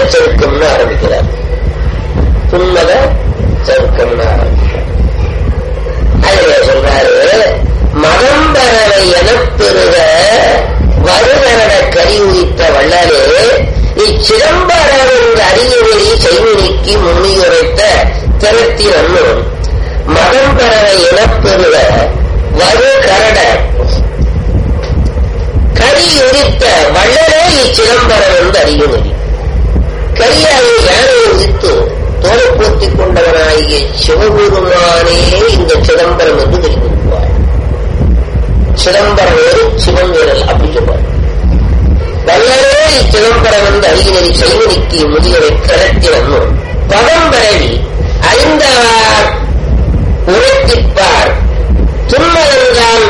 சருக்கம்னு ஆரம்பிக்கிறார் துன்மத சருக்கம்னு ஆரம்பிக்கிறார் அதுல சொல்றாரு மதம் பறவை எனப்பெருக வருகரட கறி உரித்த வள்ளலே இச்சிதம்பரம் அறியவெளி செய்வினிக்கு முன்னியுரைத்த திறத்தின் அன்னும் மதம் பறவை எனப்பெருக வரு கரட கரி உரித்த வள்ளலே இச்சிதம்பரம் என்று அறியுமதி கரியாயை யானை உரித்து தோலை போர்த்திக் கொண்டவனாகிய சிவபெருமானே இந்த சிதம்பரம் என்று தெரிவிப்பார் சிதம்பரம் வேறு சிவன் வேறல் அப்படி சொல்வார் வல்லரே இச்சிதம்பரம் என்று அறிகிறதி செய்வனிக்கு முதியவை கரத்தினும் பதம் பரவி அறிந்தவார் உரைத்திப்பார் துன்மலந்தான்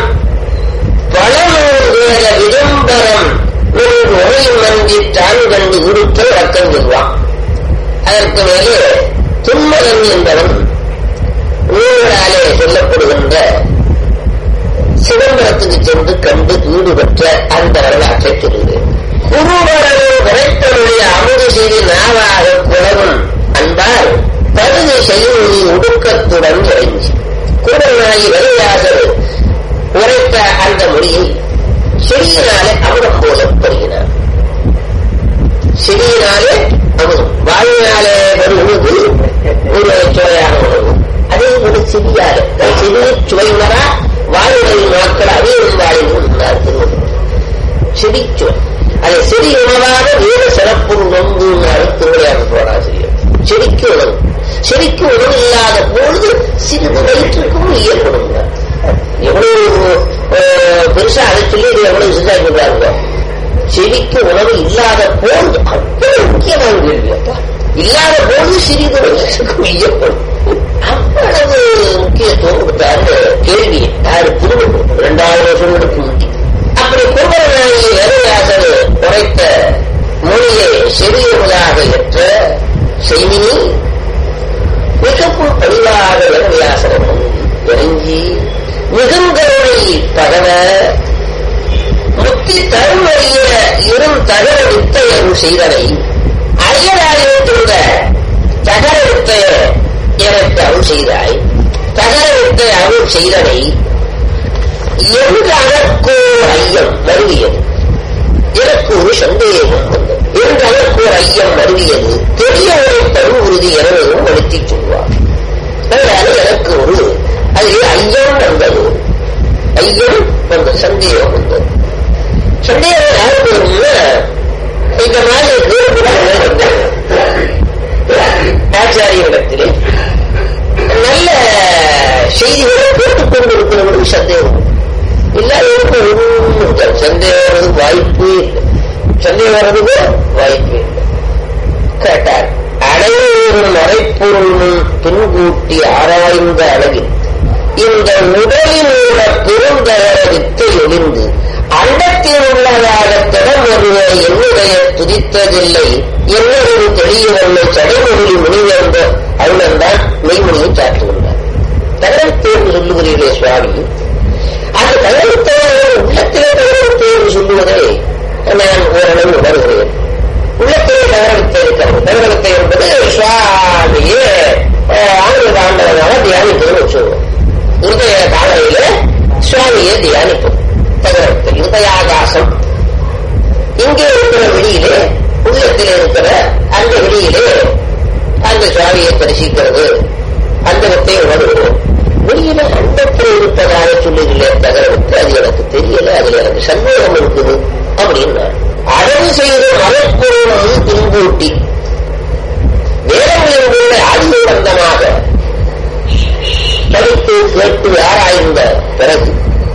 பழநூறு வேத விதம்பரம் ஒரு உரை மந்தி தான் கண்டு உடுத்த ரக்கம் சொல்வான் அதற்கு மேலே துன்மலன் என்பவன் நூல்களாலே சொல்லப்படுகின்ற சிதம்பரத்துக்கு சென்று கண்டு வீடு பெற்ற அந்த வரலாற்றை சொல்கிறேன் குருவரனும் விரைத்தனுடைய அமுது செய்தி நாவாக குலவும் அன்பால் பருதி செய்தி ஒடுக்கத்துடன் இறங்கி குருவனாகி வெளியாசர் உரைத்த அந்த மொழியை செடியினாலே அமுதம் போல பெறுகிறார் செடியினாலே அமுதம் வாழ்வினாலே வருவது ஒரு சுவையான உணவு அதே ஒரு செடியாலே செடியை சுவையுணரா வாழ்வுகளின் நாட்கள் அறிவும் வாழிவும் என்றார் திருவள்ளுவர் செடிச்சுவை அதை செடி உணவாக வேறு சிறப்பு நொங்கு திருவிளையாடு போராசிரியர் செடிக்கு உணவு செடிக்கு உணவு இல்லாத பொழுது சிறிது வயிற்றுக்கும் ஏற்படும் எவ்வளவு பெருசா அதை சொல்லி இது எவ்வளவு சிந்தா சொல்றாங்க செடிக்கு உணவு இல்லாத பொழுது அவ்வளவு முக்கியமான கேள்வி அப்பா இல்லாத பொழுது சிறிது வயிற்றுக்கும் ஏற்படும் அவ்வளவு முக்கியத்துவம் கொடுத்தாரு கேள்வி யாரு திருவள்ளுவர் இரண்டாயிரம் வருஷங்களுக்கு முந்தி அப்படி குருவரனாகி வேலையாசர் உரைத்த மொழியை செவியுவதாக ஏற்ற செய்தினி மிகவும் பதிவாக வேலையாசனம் இறங்கி மிகுந்தவனை பதவ முத்தி தருமறிய இரும் தகர வித்தையரும் செய்தனை அரியராயிருக்கின்ற தகர வித்தைய எனக்கு அருள் செய்தாய் தகர வித்தை அருள் செய்தனை என்று அதற்கோர் ஐயம் வருவியது எனக்கு ஒரு சந்தேகம் வந்தது என்று அதற்கோர் ஐயம் வருவியது பெரியவரை தரும் உறுதி எனவும் வலுத்தி சொல்வார் அதனால எனக்கு ஒரு அதில் ஐயம் வந்தது ஐயம் வந்த சந்தேகம் வந்தது சந்தேகம் யாருக்கு வரும்னா இந்த மாதிரி வேறுபட ஆச்சாரியனிடத்திலே நல்ல செய்திகளை போட்டுக் கொண்டிருக்கிறவர்களுக்கு சந்தேகம் இல்லாதவருக்கு ஒன்றும் சந்தேகம் வர்றது வாய்ப்பே இல்லை சந்தேகம் வர்றதுக்கு வாய்ப்பே இல்லை கேட்டார் அனைவரும் மறைப்பொருளும் பின்கூட்டி ஆராய்ந்த அளவில் இந்த உடலில் உள்ள பெருந்தகர வித்தை ஒளிந்து அண்டத்தில் உள்ளதாக திடம் வருவ என்னுடைய துதித்ததில்லை என்னொரு தெளியவல்லை சடைமொழி முனிவந்த அருளந்தான் மெய்மொழியை சாட்டுகின்றார் தகவல் சொல்லுகிறீர்களே சுவாமி அந்த தகவத்தை உள்ளத்திலே தகவத்தை சொல்லுவதை நான் ஓரளவு உணர்கிறேன் உள்ளத்திலே தகவத்தை இருக்கிறது தகவத்தை என்பது சுவாமியே ஆண்டு ஆண்டவனாக தியானிப்பதுன்னு வச்சுருவோம் இருதய காலையில சுவாமியை தியானிப்போம் தகவத்தை இருதயாகாசம் இங்கே இருக்கிற வெளியிலே உள்ளத்தில் இருக்கிற அந்த வெளியிலே அந்த சுவாமியை தரிசிக்கிறது அந்த வித்தை உணர்கிறோம் வெளியில அண்டத்தில் இருப்பதாக சொல்லுகிறே தகவலுக்கு அது எனக்கு தெரியல அதுல எனக்கு சந்தேகம் இருக்குது அப்படின்னா அழகு செய்து மலைப்பொருளும் பின்பூட்டி வேதங்களின் உள்ள ஆதிசம்பந்தமாக படித்து கேட்டு ஆராய்ந்த பிறகு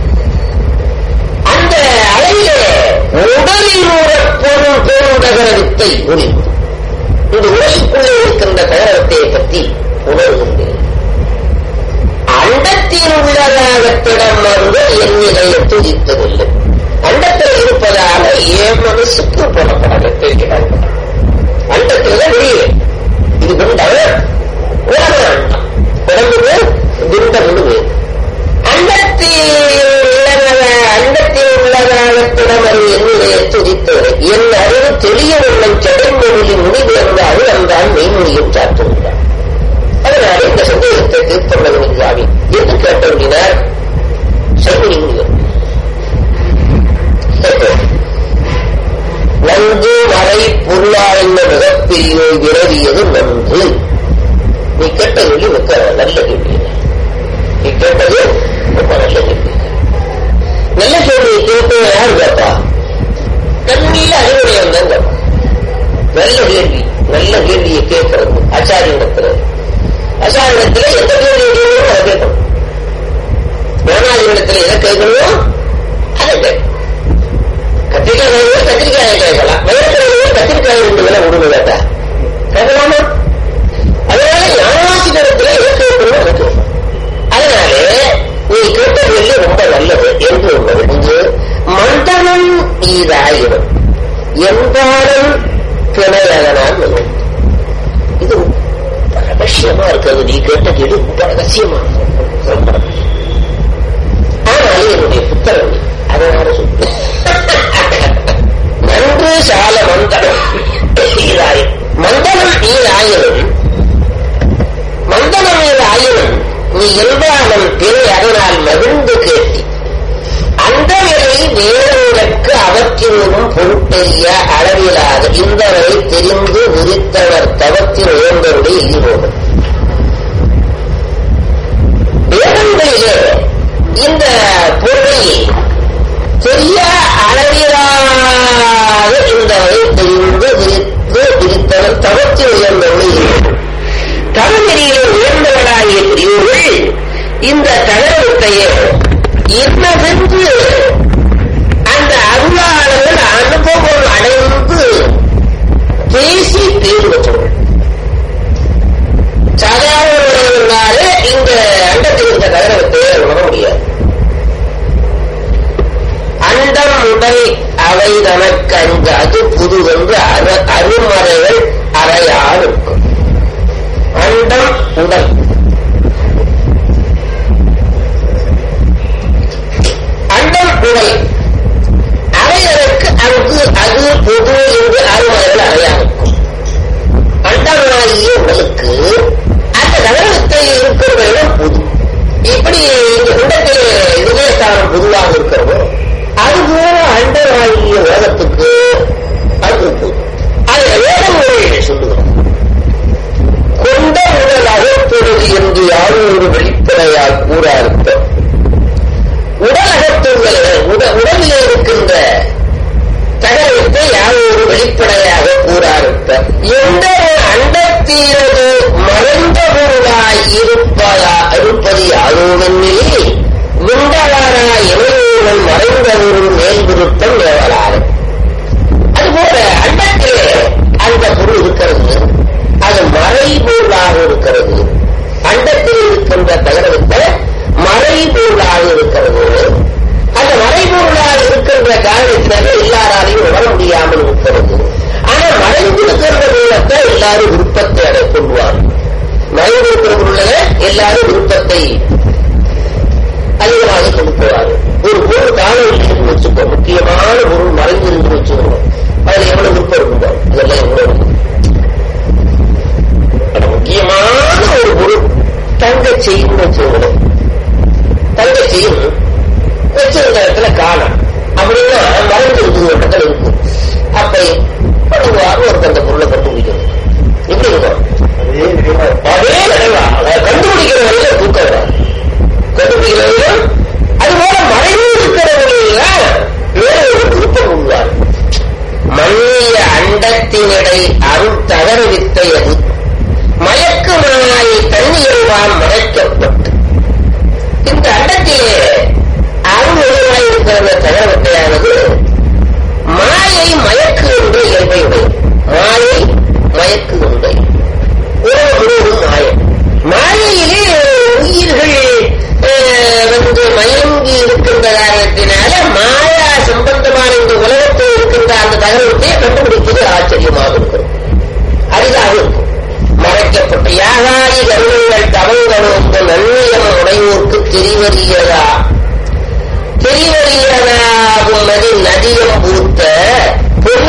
அந்த அழகிலே உடலில் உள்ள பொருள் பெருந்தகர வித்தை ஒளிந்து இந்த உலகிற்குள்ளே இருக்கின்ற தகரத்தை பற்றி உணர்கின்றேன் அண்டத்தில் உள்ளதாக திடம் வந்து என் நிலையை துதித்ததில்லை அண்டத்தில் இருப்பதாக என் மனசுக்கு புறப்படாத தெரிகிறாங்க அண்டத்தில் வெளியே இது குண்டம் உலக அண்டம் உடம்புக்கு குண்டம் வேறு அண்டத்தில் உள்ளதாக அண்டத்தில் உள்ளதாக திடம் அது என்னுடைய துதித்தது என் அறிவு எளிய வண்ணம் செடைமொழி முடிவேர்ந்த அருளந்தான் மெய்மொழியும் சாற்றுகிறார் அதனால இந்த சந்தேகத்தை தீர்த்தவர்கள் சாமி என்று கேட்டவங்கினார் சைவலிங்கம் நன்கு மறை பொருளாய்ந்த மிகப்பெரிய விரவியது நன்று நீ கேட்ட கேள்வி மிக்க நல்ல கேள்வி நீ கேட்டது ரொம்ப நல்ல கேள்வி நல்ல கேள்வியை கேட்டு யார் கேட்டா நல்ல அறிவுரையம் தான் கேட்பான் நல்ல கேள்வி நல்ல கேள்வியை கேட்கறது ஆச்சாரியத்தில் ஆச்சாரியத்தில் எந்த கேள்வி கேட்கணும் அதை கேட்கணும் ஞானாதிபத்தில் எதை கேட்கணுமோ அதை கேட்கணும் கத்திரிக்காய் வேணும் கத்திரிக்காயை கேட்கலாம் வயசுல கத்திரிக்காய் உண்டுகளை உடுமை கேட்டா கேட்கலாமா அதனால ஞானாசிரியத்துல எதை கேட்கணும் அதை கேட்கணும் அதனாலே நீ கேட்ட கேள்வி ரொம்ப நல்லது என்று ஒன்று மண்டலம் ஈதாயிரம் எந்தாரம் கிளையகனான் இது ரகசியமா இருக்கிறது நீ கேட்ட கேள்வி ரொம்ப ரகசியமா ரொம்ப ஆனால் என்னுடைய புத்தகம் நீ. அதனால சொல்றேன். நன்று சால மண்டலம் ஈராயிரம் மண்டலம் ஈராயிரம் மண்டலம் ஈராயிரம் நீ எல்லாமல் பிற அதனால் மகிழ்ந்து கேட்டி அந்த நிலை வேறொருக்கு அவற்றினும் பொருட்டெரிய அளவிலாக இந்த வரை தெரிந்து உரித்தவர் தவத்தில் உயர்ந்தவருடைய ஈரோடு வேதங்களிலே இந்த பொருளை பெரிய அளவிலாக இந்த வரை தெரிந்து விரித்து விரித்தவர் தவத்தில் உயர்ந்தவருடைய ஈரோடு தமிழறியிலே உயர்ந்தவராகிய பெரியோர்கள் இந்த தகவலுக்கையே இன்னதென்று அந்த அருளாளர்கள் அனுபவம் அடைந்து பேசி பேர் வச்சவர்கள் சாதாரண இந்த அண்டத்தில் இருந்த தகவலத்தை உணர முடியாது அண்டம் உடல் அவை தனக்கு அங்கு அது புதுவென்று அரு- அருமறைகள் அறையால் இருக்கும் அண்டம் உடல் அண்டம் உடல் அறையதற்கு அங்கு அது பொது என்று அருமறைகள் அறையாக இருக்கும் அண்டமாகிய உடலுக்கு அந்த நகரத்தில் இருக்கிற இடம் பொது இப்படி இந்த குண்டத்தில் இதுவே ஸ்தானம் பொதுவாக இருக்கிறதோ அதுபோல அண்டமாகிய உலகத்துக்கு அது பொது அதை வேதங்கள் சொல்லுகிறோம் கொண்ட உடல் அகப்பொழுது என்று யாரும் ஒரு வெளிப்படையால் கூறாருப்ப உடல் அகத்துள்ள உட- உடலில் இருக்கின்ற தகவலுக்கு யாரும் ஒரு வெளிப்படையாக கூறாருப்ப எந்த ஒரு அண்டத்தீரது மறைந்த பொருளாய் இருப்பதா இருப்பது யாரோவென்னில் விண்டலாரா இணையுடன் மறைந்த ஒரு மேல் விருத்தம் ஏவலாறு அதுபோல அண்டத்திலே அந்த பொருள் இருக்கிறது அது மறைபொருளாக இருக்கிறது அண்டத்தில் இருக்கின்ற தகரத்தை மறைபொருளாக இருக்கிறது அந்த மறைபொருளாக இருக்கின்ற காரணத்தினால எல்லாராலையும் உணர முடியாமல் இருக்கிறது ஆனா மறைந்திருக்கின்ற மூலத்தை எல்லாரும் விருப்பத்தை அடை கொள்வார் மறைந்திருக்கிற பொருளை எல்லாரும் விருப்பத்தை அதிகமாக கொடுக்கிறார் ஒரு பொருள் காணொலின்னு வச்சுக்கோ முக்கியமான பொருள் மறைந்திருந்து வச்சுக்கணும் அதுல எவ்வளவு விருப்பம் இருக்குதோ அதெல்லாம் எவ்வளவு இருக்கும் அது முக்கியமான ஒரு பொருள் தங்க செயின் வச்சுக்கணும் தங்க செயின் வச்சிருந்த இடத்துல காணும் அப்படின்னா மறைந்து இருக்குது இடத்துல இருக்கும் அப்ப படுவார் ஒருத்தர் அந்த பொருளை கண்டுபிடிக்கணும் எப்படி இருக்கும் அதே நிறைவா அதை கண்டுபிடிக்கிற வரையில தூக்கம் வராது கண்டுபிடிக்கிற வரையில அதுபோல மறைவு இருக்கிறவர்கள் வேறு ஒரு விருப்பம் உள்ளார் மன்னிய அண்டத்தினிடை அருள் தகர வித்தையது மயக்கமாய் தண்ணீர்வான் மறைக்கப்பட்டு இந்த அண்டத்திலே அருள்வாய் இருக்கிற அந்த தகர வித்தையானது மாயை மயக்குகின்ற இயல்பை உடையது மாயை மயக்குகின்ற உறவு முழுவதும் மாயம் மாயையிலே உயிர்கள் அஹ், வந்து மயங்கி இருக்கின்ற காரணத்தினால மாயா சம்பந்தமான இந்த உலகத்தில் இருக்கின்ற அந்த தகவலத்தை கண்டுபிடிப்பது ஆச்சரியமாக இருக்கிறது அரிதாக இருக்கும் மறைக்கப்பட்ட யாகாதி கருணங்கள் தவங்களும் நன்மையம் உடையோர்க்கு தெரிவறியதா தெரிவறியதாகும் நதி நதியம் பூத்த பொன்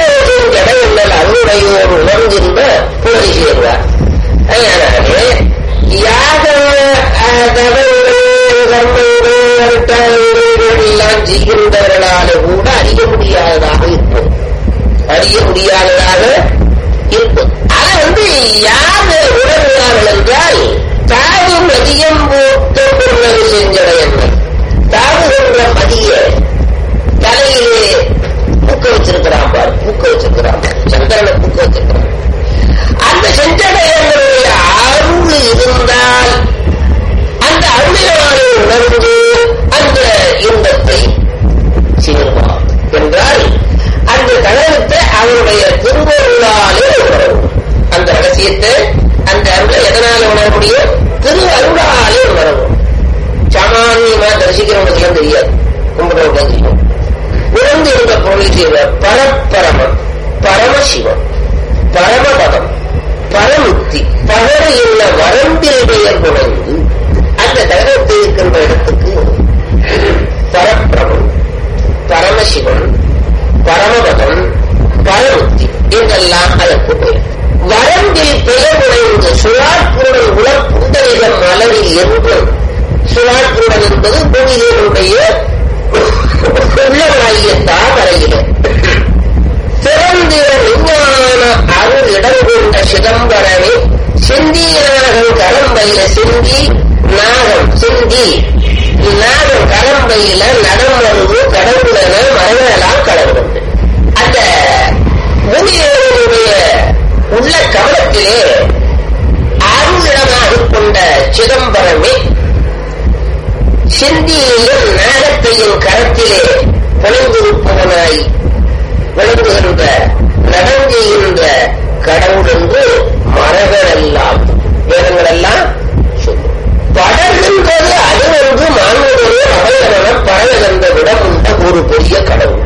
அறிய முடியாததாக இருக்கும் அதை வந்து யார் உணர்கிறார்கள் என்றால் தாது மதியம் போட்ட பொருளவு செஞ்சடை என்ன தாதுகின்ற மதிய தலையிலே பூக்க வச்சிருக்கிறான் பாரு பூக்க வச்சிருக்கிறான் பாரு. சந்திரனை பூக்க வச்சிருக்கிறான் அந்த செஞ்சடையங்களுடைய அருள் இருந்தால் அந்த அருளினாலே உணர்ந்து அந்த இன்பத்தை சீர்வார் என்றால் அந்த கழகத்தை அவருடைய திருவருளாலே உணரும் அந்த ரகசியத்தை அந்த அருளை எதனால உணர முடியும் திரு அருளாலே உணரவும் சாமானியமா தரிசிக்கிறவங்களுக்கு தெரியாது கும்பிடுறவங்க தெரியும் உணர்ந்து இருந்த பொருளை செய்வார் பரப்பரமம் பரமசிவம் பரமபதம் பரமுக்தி பகர இல்ல வரம்பில் பெயர் குறைந்து அந்த தகவத்தை இருக்கின்ற இடத்துக்கு பரப்பிரமம் பரமசிவன் பரமபதம் பரமுக்தி என்றெல்லாம் அதற்கு பெயர் வரம்பில் பெயர் குறைந்து சுழாற்புடன் உலப்புண்டலிடம் மலரில் என்றும் சுழாற்புடன் என்பது பூமியினுடைய உள்ளவனாகிய தாமரையிலே திறந்திர விஞ்ஞான அருள் இடம் கொண்ட சிதம்பரமே சிந்தியநாகம் களம்பையில சிந்தி நாகம் சிந்தி நாகம் களம்பையில நடமருவு கடவுளன மரங்களெல்லாம் கடவுளுண்டு அந்த பூமியினுடைய உள்ள கவலத்திலே அருளிடமாக கொண்ட சிதம்பரமே சிந்தியையும் நாகத்தையும் கரத்திலே பொழிந்திருப்பவனாய் விளங்குகின்ற நடங்குகின்ற கடவுள் என்று மரங்கள் எல்லாம் வேதங்கள் எல்லாம் சொல்லும் படர்கின்றது அது ஒன்று மாண்புடைய அவையவன பரவுகின்ற விடம் உண்ட ஒரு பெரிய கடவுள்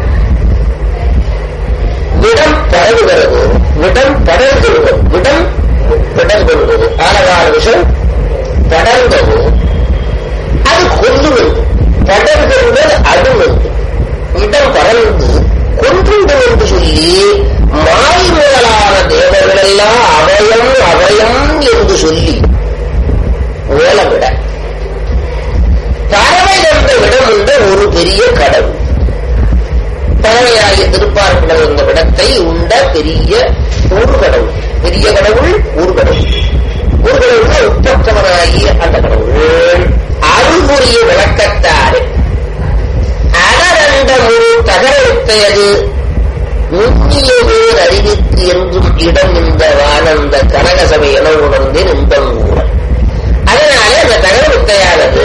விடம் பரவுகிறது விடம் படர்கிறது விடம் படர்கிறது ஆழகால விஷம் படர்ந்தது அது கொல்லுவது படர்கின்றது அடுவது இடம் பறந்து கொன்றுண்டு என்று சொல்லி மாய் முதலான தேவர்களெல்லாம் அவயம் அவயம் என்று சொல்லி ஓலவிட பறவை என்ற விடம் என்ற ஒரு பெரிய கடவுள் பறவையாகிய திருப்பார்கடல் என்ற விடத்தை உண்ட பெரிய ஒரு கடவுள் பெரிய கடவுள் ஒரு கடவுள் ஒரு கடவுள் உப்பற்றவனாகிய அந்த கடவுள் அருள்புரிய விளக்கத்தாறு அடரண்ட முழு தகரத்தது நுண்ணிய வேர் அறிவித்து என்றும் இடம் இந்த வானந்த கனகசபை என உணர்ந்து இன்பம் கூட அதனால அந்த தகரவித்தையானது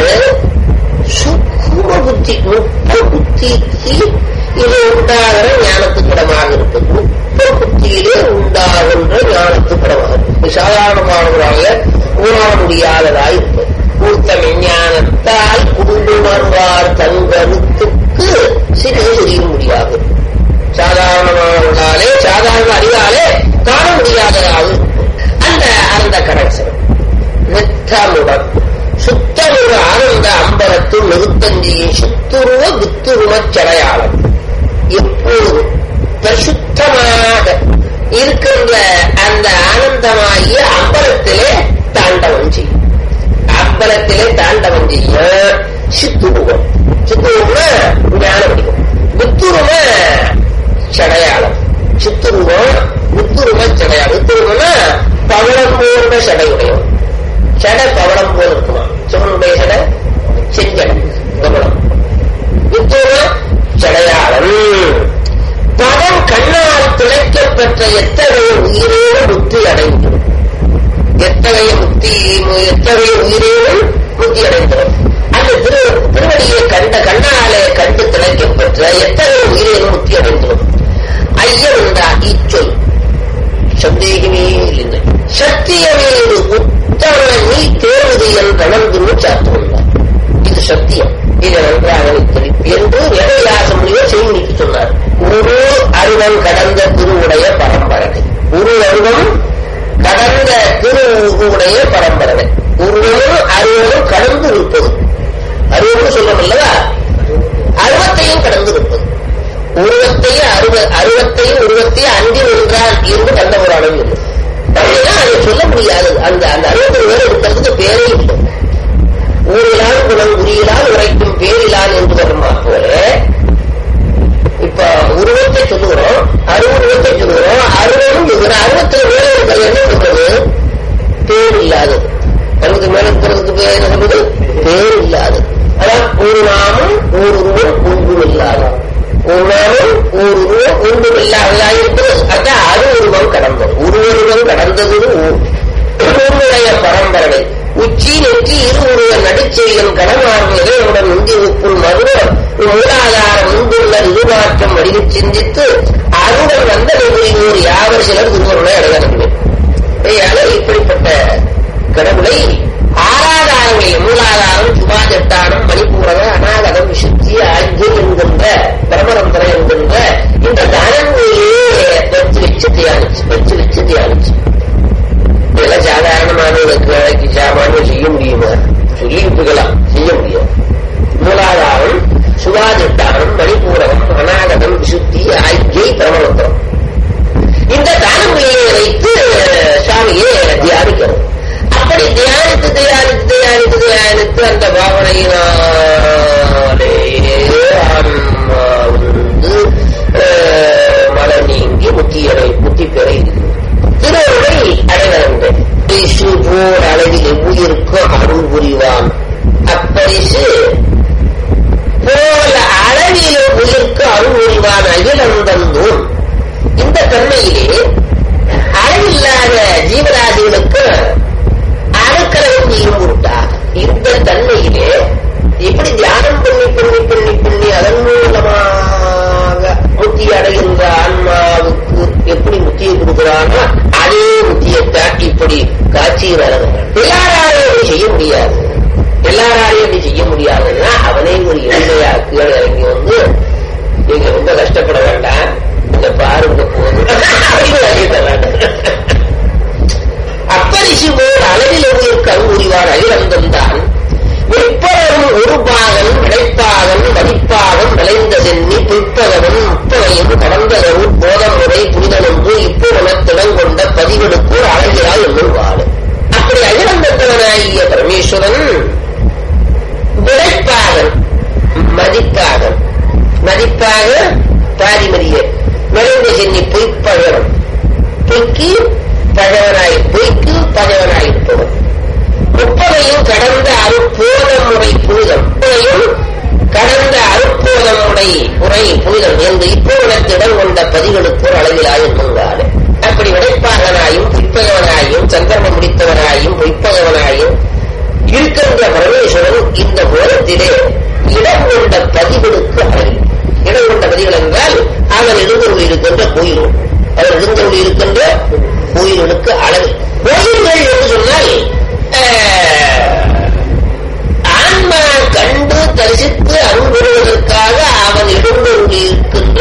சுக்கும புத்தி நுட்ப புத்திக்கு இது உண்டாகிற ஞானத்துக்கிடமாக இருக்குது நுட்ப புத்தியிலே உண்டாகின்ற ஞானத்துக்கிடமாக இருக்கு சாதாரணமானவராக உணர முடியாததாய் இருப்பது கூத்த விஞ்ஞானத்தால் குண்டுணர்வார் தங்கருத்துக்கு சிறிது செய்ய முடியாது சாதாரணமானவர்களாலே சாதாரண அறிவாலே காண முடியாததாக அந்த அந்த கனெக்ஷன் நித்தமுடன் சுத்தமுக ஆனந்த அம்பலத்து நிறுத்தஞ்சியின் சுத்துருவ வித்துருவச் சடையாளம் எப்போது பரிசுத்தமாக இருக்கின்ற அந்த ஆனந்தமாகிய அம்பலத்திலே தாண்டவம் செய்யும் அம்பலத்திலே தாண்டவம் செய்ய சித்துருவம் சித்துருவம்னா ஞான வடிவம் வித்துருவ சடையாளம் சித்துருவம் வித்துருவ சடையாளம் வித்துருவம்னா பவளம் போன்ற சடையுடையவன் சடை பவளம் போல இருக்குமா சிவனுடைய சடை செஞ்சடை பவளம் வித்துருவ சடையாளம் பதம் கண்ணால் திளைக்கப்பெற்ற எத்தகைய உயிரோடு முக்தி அடைந்துடும் எத்தகைய முக்தி எத்தகைய உயிரேனும் முக்தி அடைந்துடும் அந்த திரு திருவடியை கண்ட கண்ணாலே கண்டு திளைக்கப்பெற்ற எத்தகைய உயிரேனும் முக்தி அடைந்துடும் ஐயன் உண்டா இச்சொல் சந்தேகமே இல்லை சத்தியமேது உத்தம நீ தேர்வது என்றனந்து சாத்துவந்தார் இது சத்தியம் இது நன்றாக தெரியும் என்று வேதவியாச முனிவர் செய்திக்கு சொன்னார் ஒரு அருவம் கடந்த திருவுடைய பரம்பரை ஒரு அருவம் கடந்த திருவுடைய பரம்பரை உருவமும் அருவமும் கடந்து இருப்பது அருவம்னு சொல்றோம் அல்லவா அருவத்தையும் கடந்து இருப்பது உருவத்தையும் அருவ அருவத்தையும் உருவத்தையும் அன்றி நின்றான் என்று கண்ட ஒரு அளவு இல்லை அப்படின்னா அதை சொல்ல முடியாது அந்த அந்த அருவத்தில் வேறு இருக்கிறதுக்கு பேரே இல்லை ஊரிலான் குணம் உரியிலான் உரைக்கும் பேரிலான் என்று வருமா போல இப்ப உருவத்தை சொல்லுகிறோம் அருவுருவத்தை சொல்லுகிறோம் சிலர் திருவருளை அடைகிறார்கள் ஆகையால இப்படிப்பட்ட கடவுளை ஆராதாரங்களை மூலாதாரம் சுபாஜட்டானம் மணிப்பூரக அநாகதம் விசுத்தி ஆகிய என்கின்ற பிரமரந்தரம் என்கின்ற இந்த தானங்களையே வச்சு வச்சு தியானிச்சு வச்சு வச்சு தியானிச்சு இதெல்லாம் சாதாரணமானவர்களுக்கு வேலைக்கு சாமானியம் செய்ய முடியுமா சொல்லி விட்டுக்கலாம் செய்ய முடியும் மூலாதாரம் சுபாஜட்டானம் மணிப்பூரகம் அநாகதம் விசுத்தி ஆகிய பிரமரந்தரம் இந்த தானங்களையே வைத்து சுவாமியை தியானிக்கிறோம் அப்படி தியானித்து தியானித்து தியானித்து தியானித்து அந்த பாவனையினாலேயே ஆன்மா வந்து அஹ், மலை நீங்கி முத்தியடை முத்தி பெற திருவருளை அடைவரங்கள் பரிசு போர் அளவில் எவ்வுயிருக்கும் அருள் புரிவான் அப்பரிசு போல அளவில் உயிர்க்கு அருள் புரிவான் அகிலந்தந்தூன் இந்த தன்மையிலே அளவில்லாத ஜீவராசிகளுக்கு அணுக்களையும் நீரும் கொடுத்தார் இந்த தன்மையிலே எப்படி தியானம் பண்ணி பண்ணி பண்ணி பண்ணி அதன் மூலமாக முத்தி அடைகின்ற ஆன்மாவுக்கு எப்படி முத்தியை கொடுக்கிறானோ அதே முத்தியைத்தான் இப்படி காட்சியில் அழகுகிறான் எல்லாராலையும் அப்படி செய்ய முடியாது எல்லாராலையும் அப்படி செய்ய முடியாதுன்னா அவனே ஒரு எளிமையா கீழே இறங்கி வந்து நீங்க ரொம்ப கஷ்டப்பட வேண்டாம் இந்த பாருங்க போதும் அப்படின்னு வாங்கி தர்றாங்க அப்பரிசு போல் அளவில் உயிர் கருவுரிவார் அகிலந்தம் தான் முப்பவரும் ஒரு பாகன் விளைப்பாகன் மதிப்பாகன் விளைந்த சென்னி பிற்பகவன் முப்பகையும் கடந்தகரும் போதமுறை புனிதனொன்று இப்போ உணத்திடம் கொண்ட பதிவெடுப்போர் அழகிறாய் என்னும் வாழும் அப்படி அகிலந்தத்தவனாகிய பரமேஸ்வரன் விளைப்பாகன் மதிப்பாகன் மதிப்பாக பாரிமரிய விளைந்த சென்னி பொய்ப்பகவன் பொய்க்கு பகவனாய் பொய்க்கு பகவனாயிருப்பவன் முப்பதையும் கடந்த அருப்போத முறை புனிதம் முப்பதையும் கடந்த அருப்போத முறை முறை புனிதம் என்று இப்போதத்திடம் கொண்ட பதிகளுக்கு ஒரு அளவிலாய் என்னுங்காடு அப்படி விடைப்பாகனாயும் பொய்ப்பகவனாயும் சந்திரமம் முடித்தவனாயும் பொய்ப்பகவனாயும் இருக்கின்ற பரமேஸ்வரன் இந்த போலத்திலே இடம் கொண்ட பதிகளுக்கு அழகு இடம் கொண்ட பதிகள் என்றால் அவன் எழுந்தருள் இருக்கின்ற கோயிலும் அவன் எழுந்தருள் இருக்கின்ற கோயில்களுக்கு அழகு கோயில்கள் என்று சொன்னால் அஹ், ஆன்மா கண்டு தரிசித்து அருள் பெறுவதற்காக அவன் எழுந்தருள் இருக்கின்ற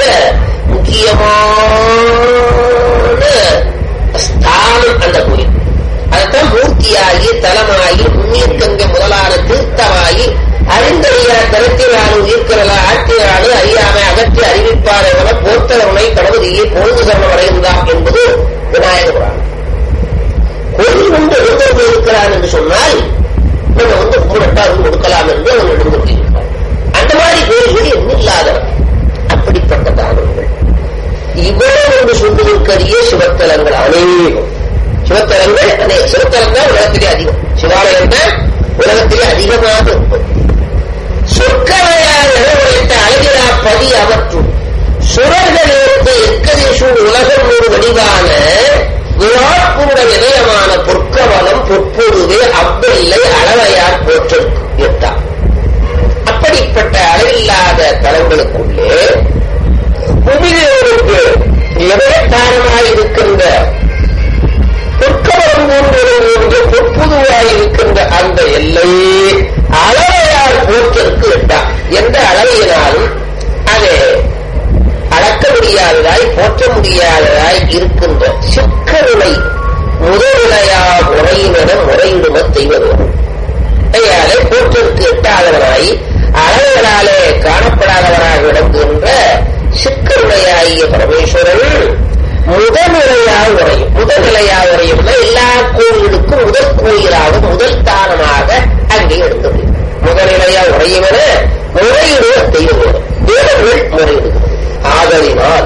முக்கியமான ஸ்தானம் அந்த கோயில் அதைத்தான் மூர்த்தியாகி தலமாகி முன்னீர்க்கங்க முதலான தீர்த்தமாகி அறிந்தறியா தரத்தினாலும் உயிர்க்கிறலா ஆற்றினாலு அறியாமை அகற்றி அறிவிப்பாளர்கள போர்த்தவனை கடவுளியை பொழுது சரணம் அடைந்தார் என்பது விநாயக புராணம் கோயில் கொண்டு எழுந்தருள் இருக்கிறான் என்று சொன்னால் நம்ம வந்து கும்பிடட்டா வந்து கொடுக்கலாம் என்று அவன் எழுந்தருள் இருக்கிறான் அந்த மாதிரி கோயில்கள் எண்ணில்லாதவன் அப்படிப்பட்ட தானங்கள் இவ்வளவு என்று சொல்வதற்கரிய சிவத்தலங்கள் அநேகம் சிவத்தலங்கள் அநேக சிவத்தலம் தான் உலகத்திலே அதிகம் சிவாலயம் தான் உலகத்திலே அதிகமாக இருப்பது சொற்களையால் நிலவுரைத்த அழகிரா பதி அவற்றும் சுரர்களேற்ற எக்கதேசூர் உலகம் ஒரு வடிவான விழாப்புட நிலையமான பொற்கவலம் பொற்பொருவே அவ்வில்லை அளவையார் போற்றிருக்கு எட்டாம் அப்படிப்பட்ட அளவில்லாத தலங்களுக்குள்ளே புவியோருக்கு எவ்வளத்தாரமாய் இருக்கின்ற பொற்கவலம் போன்று பொற்புதுவாய் இருக்கின்ற அந்த எல்லையே அளவையால் போற்றிற்கு எட்டாம் எந்த அளவையினாலும் அதை அளக்க முடியாததாய் போற்ற முடியாததாய் இருக்கின்ற சிக்கருளை முதலிலையா முறையினர முறையிடும செய்வது கையாலே போற்றிற்கு எட்டாதவனாய் அளவுகளாலே காணப்படாதவனாக விளங்குகின்ற சிக்கருளையாகிய பரமேஸ்வரன் முதநிலையா உரையும் முதநிலையா உரையும் எல்லா கோயிலுக்கும் முதல் கோயிலாக முதல் தானமாக அங்கே எடுத்தது முதநிலையா உரையுமென முறையிடுவ தெய்வம் தேவர்கள் முறையிடுகிறது ஆதலினால்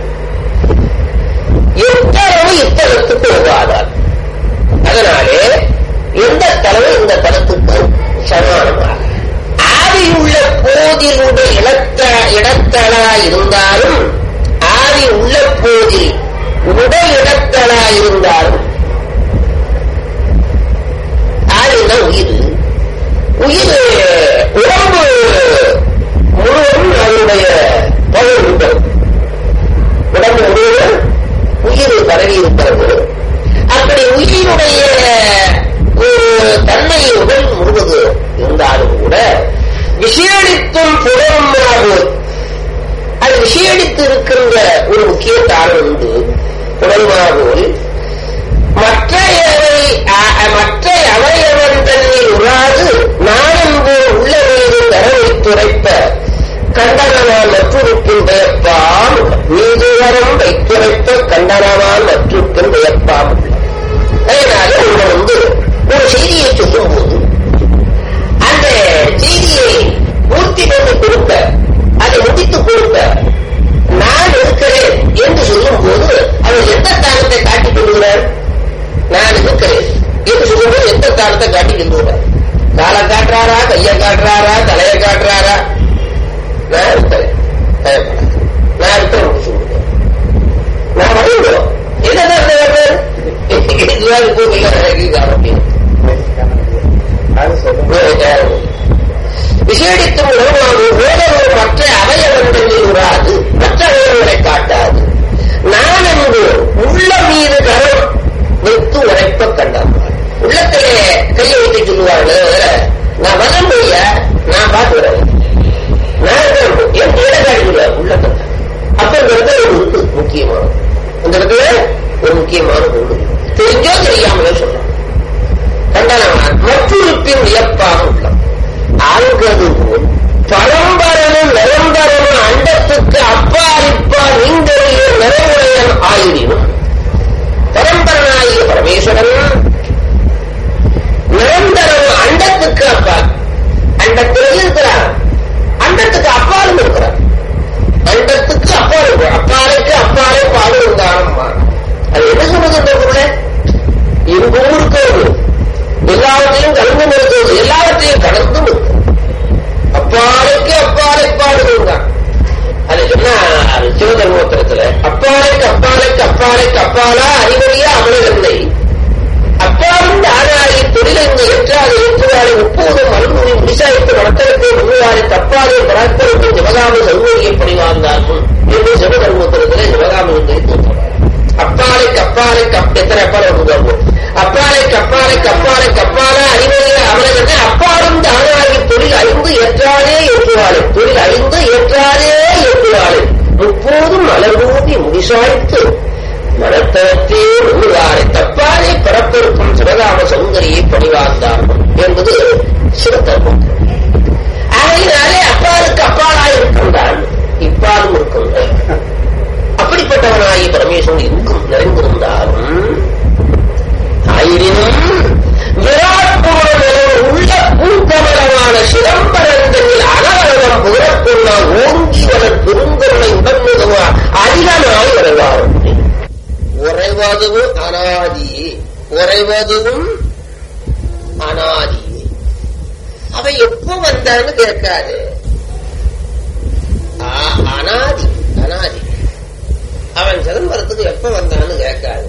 எத்தளவு இத்தலத்துக்கு ஒவ்வாதார் அதனாலே எந்த தலவு இந்த தலத்துக்கு சமானமாக ஆதியுள்ள போதிலுடைய இடத்த இடத்தளா இருந்தாலும் ஆதி உள்ள போதில் உடல் இடத்த அடங்கி இருக்கிறது அப்படி உயிரினுடைய ஒரு தன்மை உடல் முழுவது இருந்தாலும் கூட விஷயடித்தும் புலமாக அது விஷயடித்து இருக்கின்ற ஒரு முக்கிய காரணம் உண்டு புலமாகோல் மற்ற மற்ற அவயவன் தன்னில் உறாது நானம்பு உள்ள மீது தரவை துரைப்ப கண்டனவான் மற்றொருக்கும் பெயர்ப்பாம் நீதிவரம் வைத்துரைப்ப கண்டனவான் மற்றொருக்கும் பெயர்ப்பாம் அதனால உங்களை வந்து ஒரு செய்தியை சொல்லும் போது அந்த செய்தியை பூர்த்தி பண்ணி கொடுக்க அதை முடித்து கொடுக்க நான் இருக்கிறேன் என்று சொல்லும் போது அவர் எந்த ஸ்தானத்தை காட்டிக் கொள்கிறார் நான் இருக்கிறேன் என்று சொல்லும்போது எந்த ஸ்தானத்தை காட்டிக் கொள்கிறார் காலை காட்டுறாரா கையை காட்டுறாரா தலையை காட்டுறாரா நான் இருக்கிறேன் நான் இருக்கிறேன் சொல்லுங்க நான் வருகிறோம் என்னதான் இதுவாக போகல விசேடித்தும் உணவாகும் வேதமும் மற்ற அவயவங்களில் உறாது மற்ற அவயவங்களை காட்டாது நான் என்று உள்ள மீது கரம் வைத்து உரைப்ப கண்டான் உள்ளத்திலே கையை வைத்து சொல்லுவார்கள் நான் வரம் முடிய நான் பார்த்துக்கிறேன் நான் என் தேட காட்டுகிறார் உள்ளத்தை அப்ப இந்த இடத்துல ஒரு உண்டு முக்கியமான இந்த இடத்துல ஒரு முக்கியமான உண்டு தெரிஞ்சோ தெரியாமலோ சொல்லலாம் கண்டனவான் மற்றொருப்பின் வியப்பாக உள்ளான் ஆள்கிறது போல் பரம்பரனும் நிரந்தரனும் அண்டத்துக்கு அப்பாலிப்பா நீங்களையே நிறைவுடையன் ஆயினும் பரம்பரனாகிய பரமேஸ்வரன் நிரந்தரனும் அண்டத்துக்கு அப்பா அண்டத்தில் இருக்கிறார் அண்டத்துக்கு அப்பாலும் இருக்கிறார் அண்டத்துக்கு அப்பால் இருக்கிறார் அப்பாலுக்கு அப்பாலே பாடு இருந்தாரம்மா அது என்ன சொல்றது இந்த பொருளை எங்கும் இருக்கிறது எல்லாவற்றையும் கலந்தும் இருக்கிறது எல்லாவற்றையும் கடந்தும் இருக்கிறது அப்பாலைக்கு அப்பாலை பாடுகிறான் அது என்ன சிவதர்மோத்திரத்துல அப்பாலைக்கு அப்பாலைக்கு அப்பாலைக்கு அப்பாலா அறிவறிய அமலவில்லை அப்பாலும் தானாகி தொழிலங்கு ஏற்றாது ஏற்றுவாரை முப்போதும் மறுமொழி முடிசாய்த்து நடத்தலுக்கு முன்னுவாரை தப்பாலே பராக்கிரமத்தை சிவகாம சௌகரியம் பணிவார்ந்தார்கள் என்று சிவதர்மோத்திரத்திலே சிவகாம அப்பாலைக்கு அப்பாலைக்கு எத்தனை அப்பாலை வந்து அப்பாலைக்கு அப்பாலைக்கு அப்பாலைக்கு அப்பாலா அறிவறிய அமலவில்லை அப்பாலும் தானாகி தொழில் ஐந்து ஏற்றாலே ஏற்றுவாளே தொழில் ஐந்து ஏற்றாலே ஏற்றுவாளே முப்போதும் மலர்கூட்டி முடிசாய்த்து மனத்தளத்தே உள்ளாரை தப்பாலே பரப்பிருக்கும் சிவகாம சௌந்தரியை பணிவார்ந்தார்கள் என்பது சிவத்தர்மம் ஆகையினாலே அப்பாலுக்கு அப்பாலாய் இருக்கின்றான் இப்பாலும் இருக்கின்றான் அப்படிப்பட்டவனாகி பரமேஸ்வரன் எங்கும் நிறைந்திருந்தாலும் ஆயினும் விராட் புகழ் உள்ள பூங்கமலமான சிதம்பரங்களில் அனவரம் புகழற்கொள்ள ஓங்கிவனர் பெருங்கருணை உடன்முகமா அதிகமாய் வருவார் உறைவதும் அனாதி உறைவதும் அனாதி அவன் எப்ப வந்தான்னு கேட்காது அனாதி அனாதி அவன் சிதம்பரத்துக்கு எப்ப வந்தான்னு கேட்காது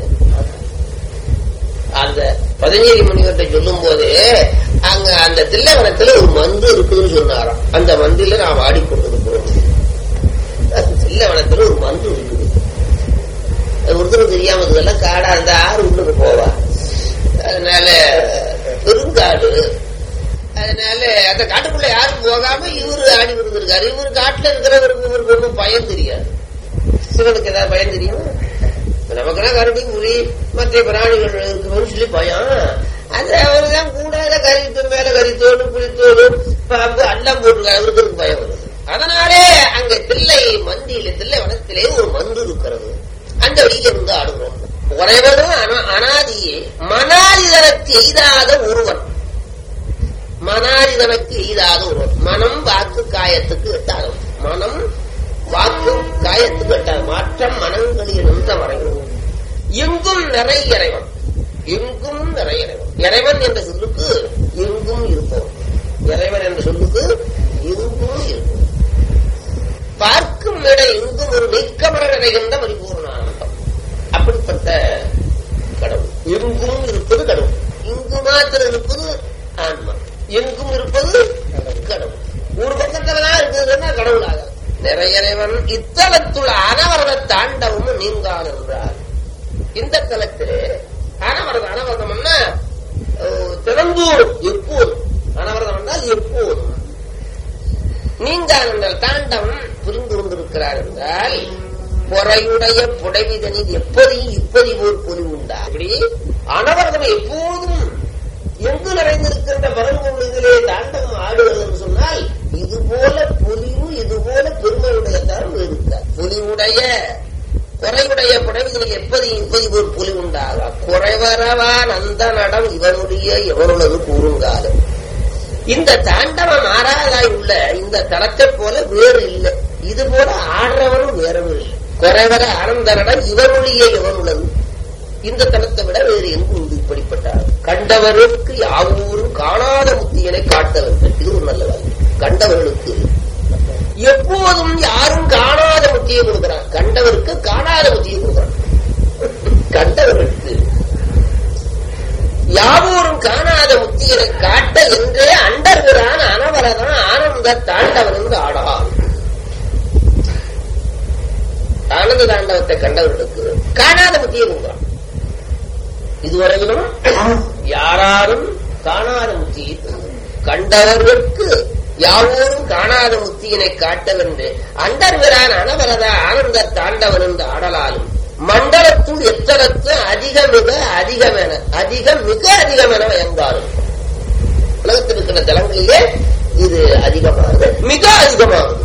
அந்த பதினேழு மணிவர்கிட்ட சொல்லும் போது அங்க அந்த தில்லவனத்துல ஒரு மந்து இருக்குதுன்னு சொன்னாராம் அந்த மந்தில நான் வாடி கொண்டிருக்கிறோம் தில்லவனத்துல ஒரு மந்து இருக்குது அது ஒருத்தரும் தெரியாம இதெல்லாம் காடா அந்த ஆறு உள்ளுக்கு போவா அதனால பெருங்காடு அதனால அந்த காட்டுக்குள்ள யாரும் போகாம இவரு ஆடி விருந்திருக்காரு இவரு காட்டுல இருக்கிறவருக்கு இவருக்கு ஒன்றும் பயம் தெரியாது சிவனுக்கு ஏதாவது பயம் தெரியுமா நமக்கெல்லாம் கருடி புலி மற்ற பிராணிகள் இருக்குன்னு சொல்லி பயம் அது அவரு தான் கூட கரித்தோடு மேல கரித்தோடு புலித்தோடு பாம்பு எல்லாம் போட்டிருக்காரு அவருக்கு பயம் வருது அதனாலே அங்க தில்லை மந்தியில தில்லை வனத்திலே ஒரு மந்து இருக்கிறது அந்த வழியில இருந்து ஆடுகிறோம் உறைவதும் அனாதியே மனாதிதனுக்கு எய்தாத ஒருவன் மனாதிதனுக்கு எய்தாத ஒருவன் மனம் வாக்கு காயத்துக்கு எட்டாதவன் மனம் வாக்கு காயத்துக்கு எட்டாத மாற்றம் மனங்களில் நின்ற வரையும் எங்கும் நிறை இறைவன் எங்கும் நிறை இறைவன் இறைவன் என்ற சொல்லுக்கு எங்கும் இருப்பவன் இறைவன் என்ற சொல்லுக்கு எங்கும் இருப்பவன் பார்க்கும் இட எங்கும் ஒரு நீக்கமர நிறைகின்ற பரிபூர்ணானந்தம் அப்படிப்பட்ட கடவுள் எங்கும் இருப்பது கடவுள் இங்கு மாத்திரம் இருப்பது ஆன்மா எங்கும் இருப்பது கடவுள் ஒரு பக்கத்துலதான் இருக்குதுன்னா கடவுளாக நிறையறைவன் இத்தலத்துள்ள அனவரத தாண்டவமும் நீங்கான் என்றார் இந்த தலத்திலே அனவரதம் அனவரதம்னா அஹ், தினந்தோறும் எப்போதும் அனவரதம் என்றால் எப்போதும் நீங்கான் என்றால் தாண்டவம் புரிந்து கொண்டிருக்கிறார் என்றால் பொறையுடைய புடைவிதனில் எப்போதையும் இப்படி ஒரு பொலிவு உண்டா அப்படி அனவரதம் எப்போதும் எங்கு நிறைந்திருக்கின்ற மரங்குழிகளே தாண்டவம் ஆடுகிறது என்று சொன்னால் இது போல பொலிவு இது போல பெருமையுடைய தரம் இருக்கார் பொலிவுடைய குறைவுடைய புடவைகளில் எப்போது இப்போது ஒரு புலி உண்டாகா குறைவரவான் அந்த நடம் இவனுடைய எவனுள்ளது கூறுங்காலம் இந்த தாண்டவம் மாறாதாய் உள்ள இந்த தலத்தை போல வேறு இல்லை இது போல ஆடுறவனும் வேறவும் இல்லை குறைவர ஆனந்த நடம் இவனுடைய எவனுள்ளது இந்த தலத்தை விட வேறு எங்கு உண்டு இப்படிப்பட்டார் கண்டவருக்கு யாவூரும் காணாத முத்தியனை காட்டவர்கள் இது ஒரு நல்ல வாய்ப்பு கண்டவர்களுக்கு எப்போதும் யாரும் காணாத முத்தியை கொடுக்கிறான் கண்டவருக்கு காணாத முத்தியை கொடுக்கிறான் கண்டவர்களுக்கு யாவூரும் காணாத முத்தியனை காட்ட என்றே அண்டர்கிறான் அனவரதான் ஆனந்த தாண்டவன் என்று ஆடான் ஆனந்த தாண்டவத்தை கண்டவர்களுக்கு காணாத முத்தியை கொடுக்கிறான் இதுவரையிலும் யாராலும் காணாத முத்தியை கண்டவர்களுக்கு யாவோரும் காணாத முத்தியினை காட்டவென்று அண்டர்விரான் அனவரத ஆனந்த தாண்டவன் என்று ஆடலாலும் மண்டலத்துள் எத்தனத்து அதிக மிக அதிகமென அதிக மிக அதிகமென எங்காலும் உலகத்தில் இருக்கிற தலங்களிலே இது அதிகமாகுது மிக அதிகமாகுது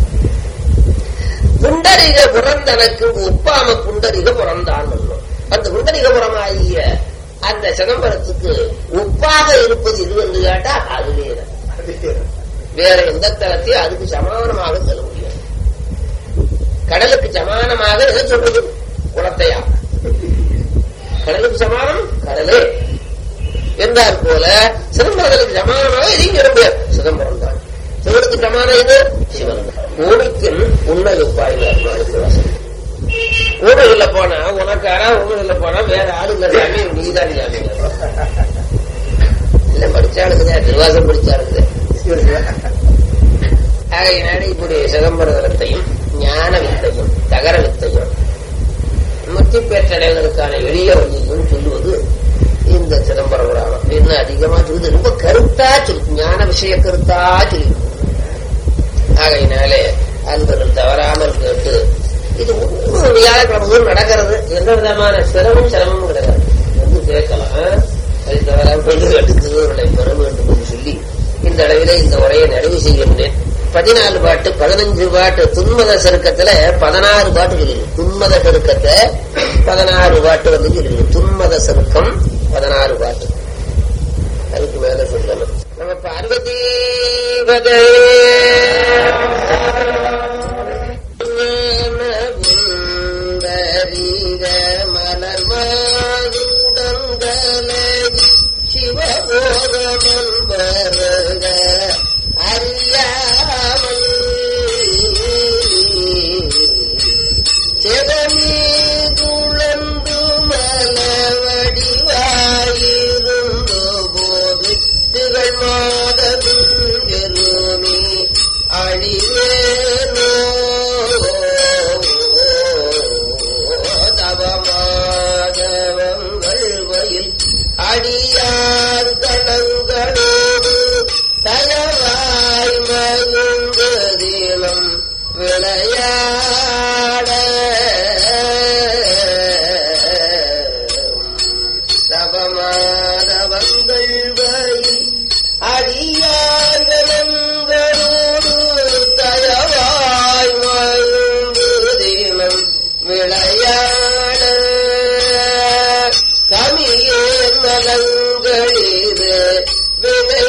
புண்டரிக புறந்தனக்கு ஒப்பாம புண்டரிக புறந்தான் என்னும். அந்த புண்டரிகபுரமாகிய அந்த சிதம்பரத்துக்கு ஒப்பாக இருப்பது இது என்று கேட்டா அது வேற வேற எந்த தளத்தையும் அதுக்கு சமானமாக சொல்ல முடியாது கடலுக்கு சமானமாக எதை சொல்றது குளத்தையா கடலுக்கு சமானம் கடலே என்றார் போல சிதம்பரத்துக்கு சமானமாக எதையும் சொல்ல முடியாது சிதம்பரம் தான் சிவனுக்கு சமானம் இது சிவன் தான் கோடிக்கன் உண்மை பாய்வார் ஊழல்ல போனா உனக்கு யாரா ஊழல்ல போனா வேற ஆளு இல்ல சாமி நீதான் சாமி இல்ல படிச்சாளுக்குதே திருவாசம் படிச்சாளுக்குதே ஆகையினால இப்படி சிதம்பர தலத்தையும் ஞான வித்தையும் தகர வித்தையும் முத்தி பேற்றடைவதற்கான எளிய வழியும் சொல்லுவது இந்த சிதம்பர புராணம் இன்னும் அதிகமா சொல்லுது ரொம்ப கருத்தா சொல்லு ஞான விஷய கருத்தா சொல்லி ஆகையினாலே அன்பர்கள் தவறாமல் கேட்டு இது ஒவ்வொரு வியாழக்கிழமை நடக்கிறது எந்த விதமான சிரமம் சிரமமும் கிடையாது வந்து கேட்கலாம் அது தவறாமல் கேட்டு திருவருளை பெற வேண்டும் என்று சொல்லி இந்த அளவிலே இந்த உரையை நிறைவு செய்கின்றேன் பதினாலு பாட்டு பதினஞ்சு பாட்டு துன்மத சருக்கத்துல பதினாறு பாட்டு சொல்லிருக்கு துன்மத சருக்கத்தை பதினாறு பாட்டு வந்து சொல்லிருக்கு துன்மத சருக்கம் பதினாறு பாட்டு அதுக்கு மேல சொல்லணும் நம்ம பார்வதி மலர் மாதுடங்கலை சிவபோதமன் வருக அறியாமல் செவமீதுழந்து மலவடிவாயிருந்த போது திகழ் மாதவின் எருமி அழிவேனோ தவமாதவங்கள் வயில் அடியார் கணங்களோடு தயவாய் மகுந்ததினம் விளையாட சபமாதவங்கள் வயில் அடியார் கணங்களோடு தயவாய் மகுந்ததினம் விளையாட கமியேன் மலங்களிது வினை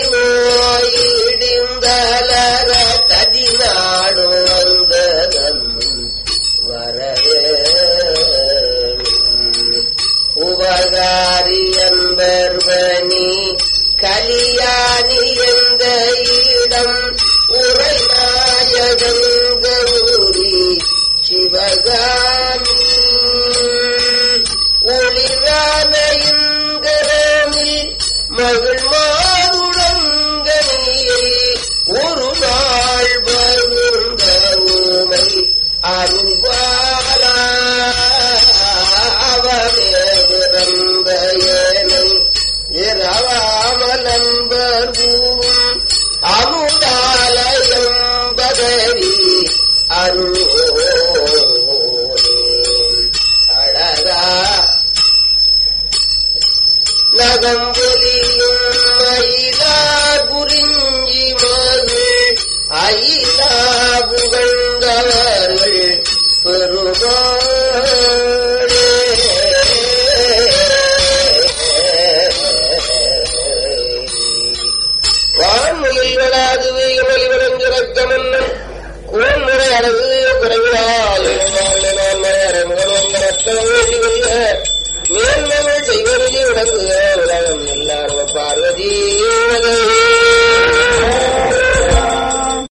நோயிடிந்தலர கதிநாடு வந்ததன் வரவே உபகாரி என்பர்வனி கலியாணி எந்த இடம் உரைநாயகன் கௌரி சிவகாமி ஒளிரானையுங்கரமில் மகள் மாதுடங்கனியை ஒரு நாள் வருந்த உமை அருள்வாரா அவனே அகம்பொலியும் அயிலா குறிஞ்சி மகள் அயிலா புகழ்ந்தவர்கள் பெருமாளே வான்முகில் வளாது வேகமலி வளஞ்சிறக்க மன்னன் கோன்முறை அளவு குறைவினால்